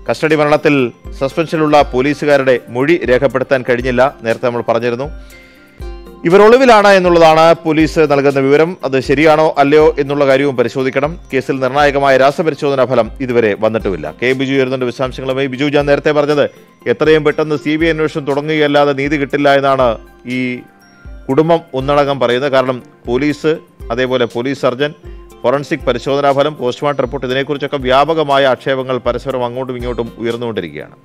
Custody മരണത്തിൽ സസ്പെൻഷനിലുള്ള പോലീസുകാരുടെ മൊഴി രേഖപ്പെടുത്താൻ കഴിഞ്ഞില്ല നേരത്തെ നമ്മൾ പറഞ്ഞിരുന്നു ഇവർ ഒളിവിലാണ് എന്നുള്ളതാണ് പോലീസ് നൽകുന്ന വിവരം അത് ശരിയാണോ അല്ലയോ എന്നുള്ള കാര്യവും പരിശോധിക്കണം കേസിൽ നിർണായകമായ രാസപരിശോധനാ ഫലം ഇതുവരെ വന്നിട്ടുമില്ല കെ ബിജു വരുന്നുണ്ട് വിശദാംശങ്ങളുമായി ബിജു ഞാൻ നേരത്തെ പറഞ്ഞത് എത്രയും പെട്ടെന്ന് സി ബി ഐ അന്വേഷണം തുടങ്ങുകയല്ലാതെ നീതി കിട്ടില്ല എന്നാണ് ഈ കുടുംബം ഒന്നടങ്കം പറയുന്നത് കാരണം പോലീസ് അതേപോലെ പോലീസ് സർജൻ ഫോറൻസിക് പരിശോധനാ ഫലം പോസ്റ്റ്മോർട്ടം റിപ്പോർട്ട് ഇതിനെക്കുറിച്ചൊക്കെ വ്യാപകമായ ആക്ഷേപങ്ങൾ പരസ്പരം അങ്ങോട്ടും ഇങ്ങോട്ടും ഉയർന്നുകൊണ്ടിരിക്കുകയാണ്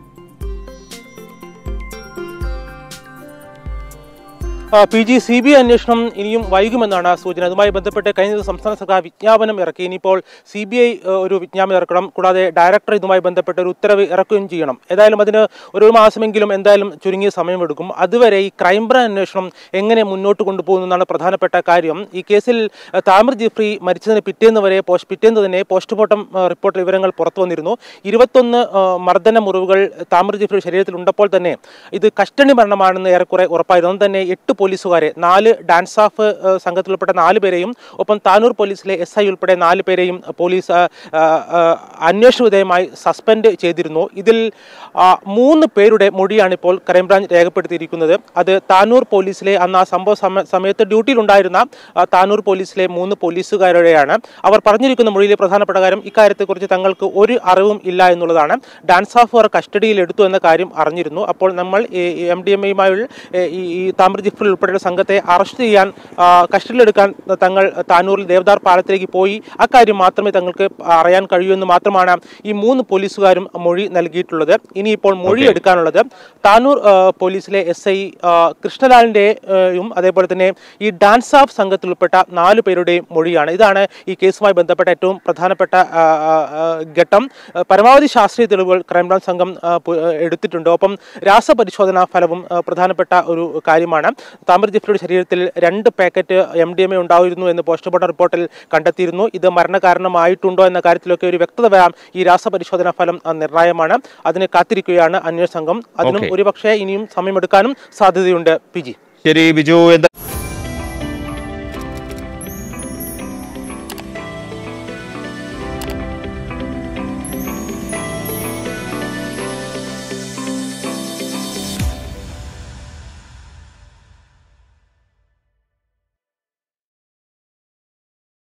P G C B I അന്വേഷണം ഇനിയും വൈകുമെന്നാണ് സൂചന അതുമായി ബന്ധപ്പെട്ട് കഴിഞ്ഞ ദിവസം സംസ്ഥാന സർക്കാർ വിജ്ഞാപനം ഇറക്കി ഇനിയിപ്പോൾ സി ബി ഐ ഒരു വിജ്ഞാപനം ഇറക്കണം കൂടാതെ ഡയറക്ടർ ഇതുമായി ബന്ധപ്പെട്ട് ഒരു ഉത്തരവ് ഇറക്കുകയും ചെയ്യണം ഏതായാലും അതിന് ഒരു മാസമെങ്കിലും എന്തായാലും ചുരുങ്ങിയ സമയമെടുക്കും അതുവരെ ഈ ക്രൈംബ്രാഞ്ച് അന്വേഷണം എങ്ങനെ മുന്നോട്ട് കൊണ്ടുപോകുന്നതാണ് പ്രധാനപ്പെട്ട കാര്യം ഈ കേസിൽ അഹ്, താമിർ ജിഫ്രി മരിച്ചതിന് പിറ്റേന്ന് വരെ പോസ്റ്റ് പിറ്റേന്ന് തന്നെ പോസ്റ്റ്മോർട്ടം അഹ്, റിപ്പോർട്ട് വിവരങ്ങൾ പുറത്തു വന്നിരുന്നു ഇരുപത്തൊന്ന് അഹ്, മർദ്ദന മുറിവുകൾ താമിർ ജിഫ്രി ശരീരത്തിൽ ഉണ്ടപ്പോൾ തന്നെ ഇത് കസ്റ്റഡി മരണമാണെന്ന് ഏറെക്കുറെ ഉറപ്പായിരുന്നു അതുകൊണ്ട് തന്നെ എട്ട് പോലീസുകാരെ നാല് ഡാൻസ് ഓഫ് ഏഹ്, സംഘത്തിലുൾപ്പെട്ട നാല് പേരെയും ഒപ്പം താനൂർ പോലീസിലെ എസ് ഐ ഉൾപ്പെടെ നാല് പേരെയും പോലീസ് ആ, ആ, ആ, അന്വേഷണ വിധേയമായി സസ്പെൻഡ് ചെയ്തിരുന്നു ഇതിൽ ആ, മൂന്ന് പേരുടെ മൊഴിയാണ് ഇപ്പോൾ ക്രൈംബ്രാഞ്ച് രേഖപ്പെടുത്തിയിരിക്കുന്നത് അത് താനൂർ പോലീസിലെ അന്ന് ആ സംഭവ സമ സമയത്ത് ഡ്യൂട്ടിയിലുണ്ടായിരുന്ന ആ, താനൂർ പോലീസിലെ മൂന്ന് പോലീസുകാരുടെയാണ് അവർ പറഞ്ഞിരിക്കുന്ന മൊഴിയിലെ പ്രധാനപ്പെട്ട കാര്യം ഇക്കാര്യത്തെക്കുറിച്ച് തങ്ങൾക്ക് ഒരു അറിവും ഇല്ല എന്നുള്ളതാണ് ഡാൻസ് ഓഫ് അവർ കസ്റ്റഡിയിൽ എടുത്തു എന്ന കാര്യം അറിഞ്ഞിരുന്നു അപ്പോൾ നമ്മൾ എം ഡി എം എയുമായുള്ള ഈ ഈ താമര ജിഫ്രിൽ ഉൾപ്പെടെയുള്ള സംഘത്തെ അറസ്റ്റ് ചെയ്യാൻ ആ, കസ്റ്റഡിയിലെടുക്കാൻ തങ്ങൾ താനൂരിൽ ദേവദാർ പാലത്തിലേക്ക് പോയി അക്കാര്യം മാത്രമേ തങ്ങൾക്ക് അറിയാൻ കഴിയൂ എന്ന് മാത്രമാണ് ഈ മൂന്ന് പോലീസുകാരും മൊഴി നൽകിയിട്ടുള്ളത് ഇനിയിപ്പോൾ മൊഴി എടുക്കാനുള്ളത് താനൂർ ആ, പോലീസിലെ എസ് ഐ കൃഷ്ണലാലിൻ്റെയും അതേപോലെ തന്നെ ഈ ഡാൻസ് ഓഫ് സംഘത്തിൽ ഉൾപ്പെട്ട നാല് പേരുടെയും മൊഴിയാണ് ഇതാണ് ഈ കേസുമായി ബന്ധപ്പെട്ട ഏറ്റവും പ്രധാനപ്പെട്ട ആ, ആ, ആ, ഘട്ടം ആ, പരമാവധി ശാസ്ത്രീയ തെളിവുകൾ ക്രൈംബ്രാഞ്ച് സംഘം ആ, പു- ആ, എടുത്തിട്ടുണ്ട് ഒപ്പം രാസപരിശോധനാ ഫലവും ആ, പ്രധാനപ്പെട്ട ഒരു കാര്യമാണ് താമര ജിഫ്രിയുടെ ശരീരത്തിൽ രണ്ട് packet M D M A ഉണ്ടായിരുന്നു എന്ന് പോസ്റ്റ്മോർട്ടം റിപ്പോർട്ടിൽ കണ്ടെത്തിയിരുന്നു ഇത് മരണകാരണമായിട്ടുണ്ടോ എന്ന കാര്യത്തിലൊക്കെ ഒരു വ്യക്തത വരാം ഈ രാസപരിശോധനാ ഫലം ആ, നിർണായകമാണ് അതിന് കാത്തിരിക്കുകയാണ് അന്വേഷണ സംഘം അതിനും Okay. ഒരുപക്ഷെ ഇനിയും സമയമെടുക്കാനും സാധ്യതയുണ്ട് പി ജി ശരി ബിജു എന്താ